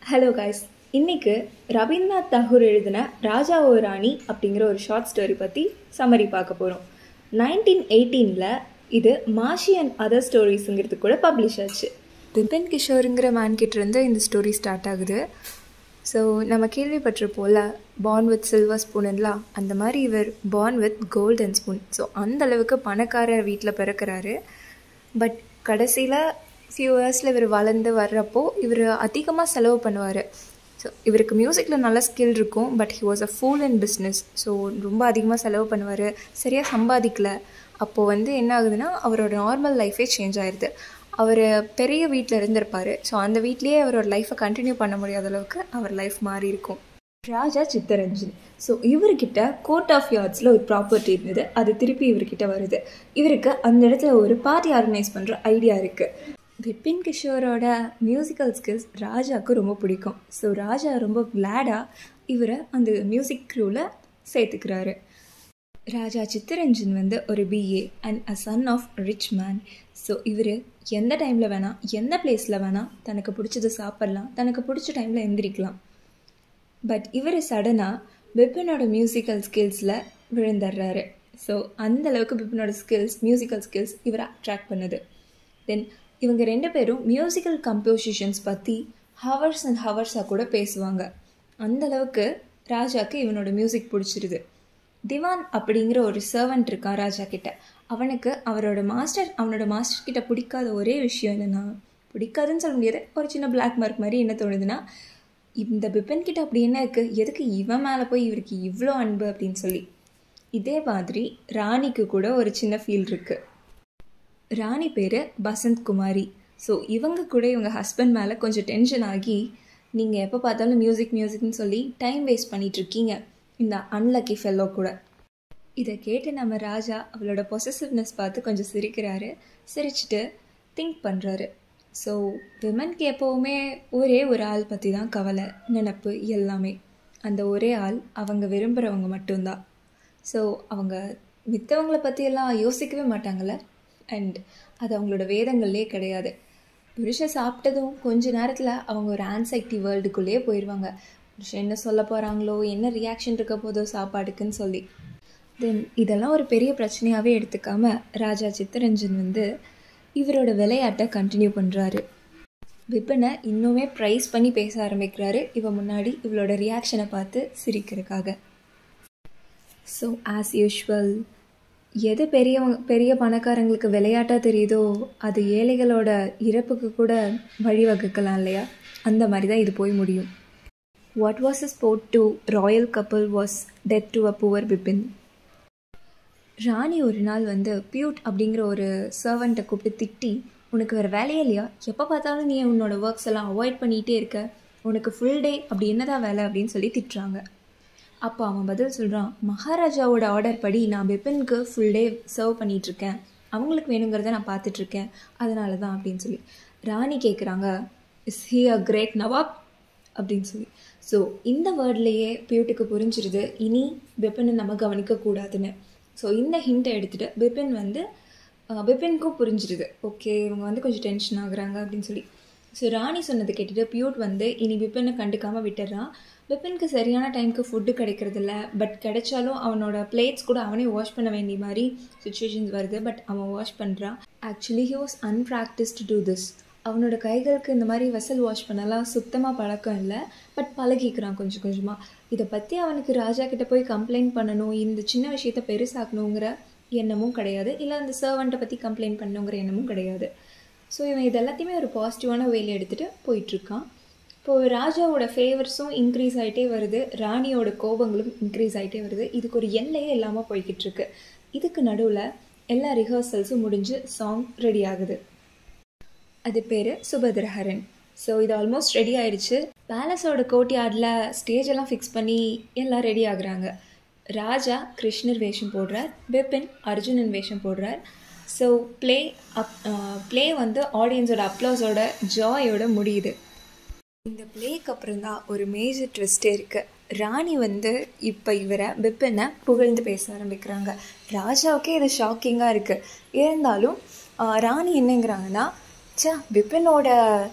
hello guys இன்னைக்கு ரவீந்திரநாத் தாகூர் எழுதின ராஜா ஓ ராணி அப்படிங்கிற ஒரு ஷார்ட் ஸ்டோரி பற்றி சம்மரி பார்க்க போகிறோம் நைன்டீன் எயிட்டீனில் இது மாஷி அண்ட் அதர் ஸ்டோரிஸுங்கிறது கூட பப்ளிஷ் ஆச்சு பிபின் கிஷோருங்கிற மேன் கிட்ட இருந்து இந்த ஸ்டோரி ஸ்டார்ட் ஆகுது ஸோ நம்ம கேள்விப்பட்டிருப்போம்ல பார்ன் வித் சில்வர் ஸ்பூன்லாம் அந்த மாதிரி இவர் born with golden spoon so அந்த அளவுக்கு பணக்கார வீட்டில் பிறக்கிறாரு பட் கடைசியில் ஃபியூ இயர்ஸில் இவர் வளர்ந்து வர்றப்போ இவர் அதிகமாக செலவு பண்ணுவார் ஸோ இவருக்கு மியூசிக்கில் நல்ல ஸ்கில் இருக்கும் but he was a fool in business so ரொம்ப அதிகமாக செலவு பண்ணுவார் சரியாக சம்பாதிக்கல அப்போது வந்து என்ன ஆகுதுன்னா அவரோட நார்மல் லைஃபே சேஞ்ச் ஆயிடுது அவர் பெரிய வீட்டில் இருந்திருப்பார் ஸோ அந்த வீட்லேயே அவரோட லைஃப்பை கண்டினியூ பண்ண முடியாத அளவுக்கு அவர் லைஃப் மாறி இருக்கும் ராஜா சித்தரஞ்சன் ஸோ இவர்கிட்ட கோர்ட் ஆஃப் யார்ட்ஸில் ஒரு ப்ராப்பர்ட்டி இருந்தது அது திருப்பி இவர்கிட்ட வருது இவருக்கு அந்த இடத்துல ஒரு பார்ட்டி ஆர்கனைஸ் பண்ணுற ஐடியா இருக்குது விபின் கிஷோரோட மியூசிக்கல் ஸ்கில்ஸ் ராஜாவுக்கு ரொம்ப பிடிக்கும் ஸோ ராஜா ரொம்ப கிளாடாக இவரை அந்த மியூசிக் க்ரூவில் சேர்த்துக்கிறாரு ராஜா சித்தரஞ்சன் வந்து ஒரு BA and a son of rich man so இவர் எந்த டைமில் வேணால் எந்த பிளேஸில் வேணால் தனக்கு பிடிச்சதை சாப்பிட்லாம் தனக்கு பிடிச்ச டைமில் எந்திரிக்கலாம் பட் இவர் சடனாக பிபினோட மியூசிக்கல் ஸ்கில்ஸில் விழுந்துடுறாரு ஸோ அந்த அளவுக்கு பிபினோட ஸ்கில்ஸ் மியூசிக்கல் ஸ்கில்ஸ் இவரை அட்ராக்ட் பண்ணுது தென் இவங்க ரெண்டு பேரும் மியூசிக்கல் கம்போசிஷன்ஸ் பற்றி ஹவர்ஸ் அண்ட் ஹவர்ஸாக கூட பேசுவாங்க அந்த அளவுக்கு ராஜாக்கு இவனோட மியூசிக் பிடிச்சிருது திவான் அப்படிங்கிற ஒரு சர்வன்ட் இருக்கான் ராஜா கிட்ட அவனுக்கு அவரோட மாஸ்டர் அவனோட மாஸ்டர் கிட்ட பிடிக்காத ஒரே விஷயம் என்னென்னா பிடிக்காதுன்னு சொல்ல முடியாது ஒரு சின்ன பிளாக் மார்க் மாதிரி என்ன தோணுதுன்னா இந்த பிபின் கிட்ட அப்படி என்ன இருக்குது எதுக்கு இவன் மேலே போய் இவருக்கு இவ்வளோ அன்பு அப்படின்னு சொல்லி இதே மாதிரி ராணிக்கு கூட ஒரு சின்ன ஃபீல் இருக்குது ராணி பேர் பசந்த் குமாரி ஸோ இவங்க கூட இவங்க ஹஸ்பண்ட் மேலே கொஞ்சம் டென்ஷன் ஆகி நீங்கள் எப்போ பார்த்தாலும் மியூசிக் மியூசிக்னு சொல்லி டைம் வேஸ்ட் பண்ணிகிட்ருக்கீங்க இந்த அன்லக்கி ஃபெல்லோ கூட இதை கேட்டு நம்ம ராஜா அவளோட பொசசிவ்னஸ் பார்த்து கொஞ்சம் சிரிக்கிறாரு சிரிச்சுட்டு திங்க் பண்ணுறாரு ஸோ விமனுக்கு எப்போவுமே ஒரே ஒரு ஆள் பற்றி தான் கவலை நினப்பு எல்லாமே அந்த ஒரே ஆள் அவங்க விரும்புகிறவங்க மட்டும்தான் ஸோ அவங்க மித்தவங்களை பற்றியெல்லாம் யோசிக்கவே மாட்டாங்கள்ல அண்ட் அது அவங்களோட வேதங்கள்லே கிடையாது புருஷன் சாப்பிட்டதும் கொஞ்ச நேரத்தில் அவங்க ஒரு ஆன்சைட்டி வேர்ல்டுக்குள்ளேயே போயிடுவாங்க புருஷன் என்ன சொல்ல போகிறாங்களோ என்ன ரியாக்ஷன் இருக்க போதோ சாப்பாடுக்குன்னு சொல்லி தென் இதெல்லாம் ஒரு பெரிய பிரச்சனையாகவே எடுத்துக்காம ராஜா சித்தரஞ்சன் வந்து இவரோட விளையாட்டை கண்டினியூ பண்ணுறாரு விப்பனை இன்னுமே ப்ரைஸ் பண்ணி பேச ஆரம்பிக்கிறாரு இவன் முன்னாடி இவளோட ரியாக்ஷனை பார்த்து சிரிக்கிறதுக்காக ஸோ ஆஸ் யூஷுவல் எது பெரியவங்க பெரிய பணக்காரங்களுக்கு விளையாட்டாக தெரியுதோ அது ஏழைகளோட இறப்புக்கு கூட வழிவகுக்கலாம் இல்லையா அந்த மாதிரி தான் இது போய் முடியும் what was a sport to royal couple was death to a poor Bipin ராணி ஒரு நாள் வந்து பியூட் அப்படிங்கிற ஒரு சர்வெண்ட்டை கூப்பிட்டு திட்டி உனக்கு வேறு வேலையே இல்லையா எப்போ பார்த்தாலும் நீ உன்னோட ஒர்க்ஸ் எல்லாம் அவாய்ட் பண்ணிகிட்டே இருக்க உனக்கு ஃபுல் டே அப்படி என்னதான் வேலை அப்படின்னு சொல்லி திட்டுறாங்க அப்போ அவன் பதில் சொல்கிறான் மகாராஜாவோட ஆர்டர் படி நான் பிபினுக்கு ஃபுல் டே சர்வ் பண்ணிகிட்ருக்கேன் அவங்களுக்கு வேணுங்கிறத நான் பார்த்துட்ருக்கேன் அதனால தான் அப்படின்னு சொல்லி ராணி கேட்குறாங்க is he a great nawab அப்படின்னு சொல்லி ஸோ இந்த வேர்ட்லேயே பியூட்டுக்கு புரிஞ்சிருது இனி பிபினை நம்ம கவனிக்கக்கூடாதுன்னு ஸோ இந்த ஹிண்ட்டை எடுத்துகிட்டு பிபின் வந்து பிபினுக்கும் புரிஞ்சிருது ஓகே இவங்க வந்து கொஞ்சம் டென்ஷன் ஆகுறாங்க அப்படின்னு சொல்லி ஸோ ராணி சொன்னதை கேட்டுட்டு பியூட் வந்து இனி பிபினை கண்டுக்காமல் விட்டுறான் பிபினுக்கு சரியான டைமுக்கு ஃபுட்டு கிடைக்கிறதில்ல பட் கிடைச்சாலும் அவனோட பிளேட்ஸ் கூட அவனே வாஷ் பண்ண வேண்டிய மாதிரி சுச்சுவேஷன்ஸ் வருது பட் அவன் வாஷ் பண்ணுறான் actually he was unpractised to do this அவனோட கைகளுக்கு இந்த மாதிரி வெசல் வாஷ் பண்ணலாம் சுத்தமாக பழக்கம் இல்லை பட் பழகிக்கிறான் கொஞ்சம் கொஞ்சமாக இதை பற்றி அவனுக்கு ராஜா கிட்ட போய் கம்ப்ளைண்ட் பண்ணணும் இந்த சின்ன விஷயத்த பெருசாக்கணுங்கிற எண்ணமும் கிடையாது இல்லை அந்த சர்வெண்ட்டை பற்றி கம்ப்ளைண்ட் பண்ணணுங்கிற எண்ணமும் கிடையாது ஸோ இவன் இது எல்லாத்தையுமே ஒரு பாசிட்டிவான வேலை எடுத்துகிட்டு போயிட்டுருக்கான் இப்போது ராஜாவோட ஃபேவர்ஸும் இன்க்ரீஸ் ஆகிட்டே வருது ராணியோட கோபங்களும் இன்க்ரீஸ் ஆகிட்டே வருது இதுக்கு ஒரு எல்லையே இல்லாமல் போய்கிட்டு இருக்கு இதுக்கு நடுவில் எல்லா ரிஹர்சல்ஸும் முடிஞ்சு சாங் ரெடி ஆகுது அது பேர் சுபத்ரஹரன் ஸோ இது ஆல்மோஸ்ட் ரெடி ஆயிடுச்சு பேலஸோட கோட்யார்டில் ஸ்டேஜ் எல்லாம் ஃபிக்ஸ் பண்ணி எல்லாம் ரெடி ஆகுறாங்க ராஜா கிருஷ்ணர் வேஷம் போடுறார் பிபின் அர்ஜுனன் வேஷம் போடுறார் ஸோ ப்ளே அப் ப்ளே வந்து ஆடியன்ஸோட அப்ளோஸோட ஜாயோட முடியுது இந்த ப்ளேக்கு அப்புறம் தான் ஒரு மேஜர் ட்விஸ்டே இருக்குது ராணி வந்து இப்போ இவரை பிப்பினை புகழ்ந்து பேச ஆரம்பிக்கிறாங்க ராஜாவுக்கே இது ஷாக்கிங்காக இருக்குது இருந்தாலும் ராணி என்னங்கிறாங்கன்னா சே பிபினோட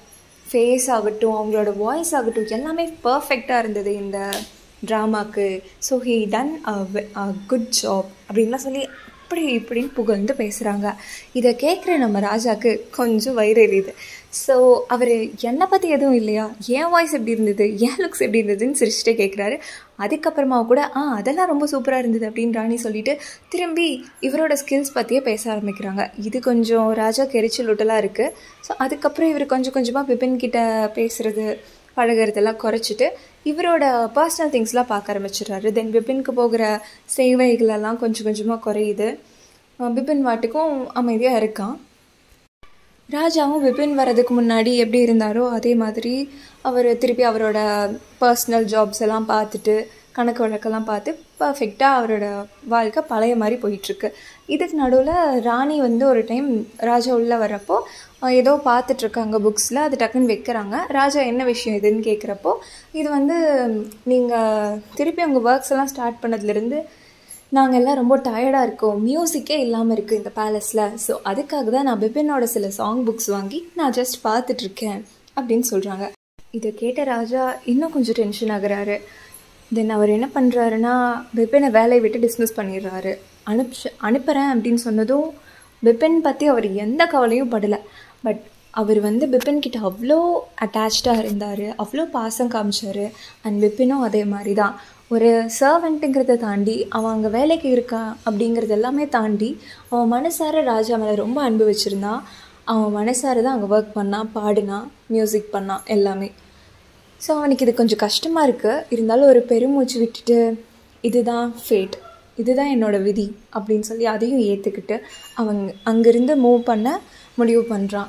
ஃபேஸ் ஆகட்டும் அவங்களோட வாய்ஸ் ஆகட்டும் எல்லாமே பர்ஃபெக்டாக இருந்தது இந்த ட்ராமாக்கு so he done a good job அப்படின்லாம் சொல்லி அப்படி இப்படின்னு புகழ்ந்து பேசுகிறாங்க இதை கேட்குற நம்ம ராஜாவுக்கு கொஞ்சம் வயிறு எரியுது ஸோ அவர் என்னை பற்றி எதுவும் இல்லையா என் வாய்ஸ் எப்படி இருந்தது என் லுக்ஸ் எப்படி இருந்ததுன்னு சிரிச்சுட்டே கேட்குறாரு அதுக்கப்புறமா கூட ஆ அதெல்லாம் ரொம்ப சூப்பராக இருந்தது அப்படின்னு ராணி சொல்லிட்டு திரும்பி இவரோட ஸ்கில்ஸ் பற்றியே பேச ஆரம்பிக்கிறாங்க இது கொஞ்சம் ராஜா கெரிச்சல் விட்டலாக இருக்குது ஸோ அதுக்கப்புறம் இவர் கொஞ்சம் கொஞ்சமாக பிபின் கிட்ட பேசுகிறது பழகிறதெல்லாம் குறைச்சிட்டு இவரோட பர்சனல் திங்ஸ்லாம் பார்க்க ஆரம்பிச்சிடுறாரு தென் பிபினுக்கு போகிற சேவைகளெல்லாம் கொஞ்சம் கொஞ்சமாக குறையுது பிபின் வாட்டுக்கும் அமைதியாக இருக்கான் ராஜாவும் விபின் வர்றதுக்கு முன்னாடி எப்படி இருந்தாரோ அதே மாதிரி அவர் திருப்பி அவரோட பர்சனல் ஜாப்ஸ் எல்லாம் பார்த்துட்டு கணக்கு வழக்கெல்லாம் பார்த்து பர்ஃபெக்டாக அவரோட வாழ்க்கை பழைய மாதிரி போயிட்டுருக்கு இதுக்கு நடுவில் ராணி வந்து ஒரு டைம் ராஜா உள்ளே வரப்போ ஏதோ பார்த்துட்ருக்காங்க புக்ஸில் அது டக்குன்னு வைக்கிறாங்க ராஜா என்ன விஷயம் இதுன்னு கேட்குறப்போ இது வந்து நீங்கள் திருப்பி உங்கள் ஒர்க்ஸ் எல்லாம் ஸ்டார்ட் பண்ணதுலேருந்து நாங்கள் எல்லாம் ரொம்ப டயர்டாக இருக்கோம் மியூசிக்கே இல்லாமல் இருக்குது இந்த பேலஸில் ஸோ அதுக்காக தான் நான் பிபினோட சில சாங் புக்ஸ் வாங்கி நான் ஜஸ்ட் பார்த்துட்ருக்கேன் அப்படின்னு சொல்கிறாங்க இதை கேட்ட ராஜா இன்னும் கொஞ்சம் டென்ஷன் ஆகுறாரு தென் அவர் என்ன பண்ணுறாருன்னா பிபினை வேலையை விட்டு டிஸ்மிஸ் பண்ணிடுறாரு அனுப்பிச்சு அனுப்புகிறேன் அப்படின்னு சொன்னதும் பிபின் பற்றி அவர் எந்த கவலையும் படலை பட் அவர் வந்து பிபின் கிட்ட அவ்வளோ அட்டாச்சாக இருந்தார் அவ்வளோ பாசம் காமிச்சார் அண்ட் பிபினும் அதே மாதிரி தான் ஒரு சர்வெண்ட்டுங்கிறத தாண்டி அவன் அங்கே வேலைக்கு இருக்கான் அப்படிங்கிறது எல்லாமே தாண்டி அவன் மனசார ராஜா மேலே ரொம்ப அன்பு வச்சுருந்தான் அவன் மனசார தான் அங்கே ஒர்க் பண்ணான் பாடினான் மியூசிக் பண்ணான் எல்லாமே ஸோ அவனுக்கு இது கொஞ்சம் கஷ்டமாக இருக்குது இருந்தாலும் ஒரு பெருமூச்சு விட்டுட்டு இதுதான் ஃபேட் இதுதான் என்னோடய விதி அப்படின்னு சொல்லி அதையும் ஏற்றுக்கிட்டு அவங்க அங்கேருந்து மூவ் பண்ண முடிவு பண்ணுறான்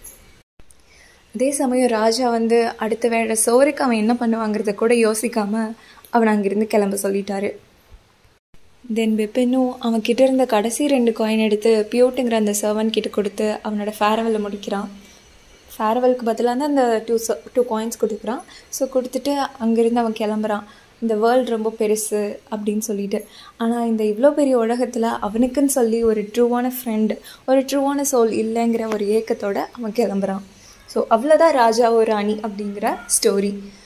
அதே சமயம் ராஜா வந்து அடுத்த வேலை சோறுக்கு அவன் என்ன பண்ணுவாங்கிறத கூட யோசிக்காமல் அவன் அங்கேருந்து கிளம்ப சொல்லிட்டாரு தென் பிபினும் அவன் கிட்ட இருந்த கடைசி ரெண்டு காயின் எடுத்து பியூட்டுங்கிற அந்த சர்வன் கிட்ட கொடுத்து அவனோட ஃபேர்வெல்லை முடிக்கிறான் ஃபேர்வெலுக்கு பதிலாக தான் அந்த டூ டூ காயின்ஸ் கொடுக்குறான் ஸோ கொடுத்துட்டு அங்கேருந்து அவன் கிளம்புறான் இந்த வேர்ல்டு ரொம்ப பெருசு அப்படின்னு சொல்லிட்டு ஆனால் இந்த இவ்வளோ பெரிய உலகத்தில் அவனுக்குன்னு சொல்லி ஒரு ட்ரூவான ஃப்ரெண்டு ஒரு ட்ரூவான சோல் இல்லைங்கிற ஒரு ஏக்கத்தோடு அவன் கிளம்புறான் ஸோ அவ்வளோதான் ராஜா ஒரு ராணி அப்படிங்கிற ஸ்டோரி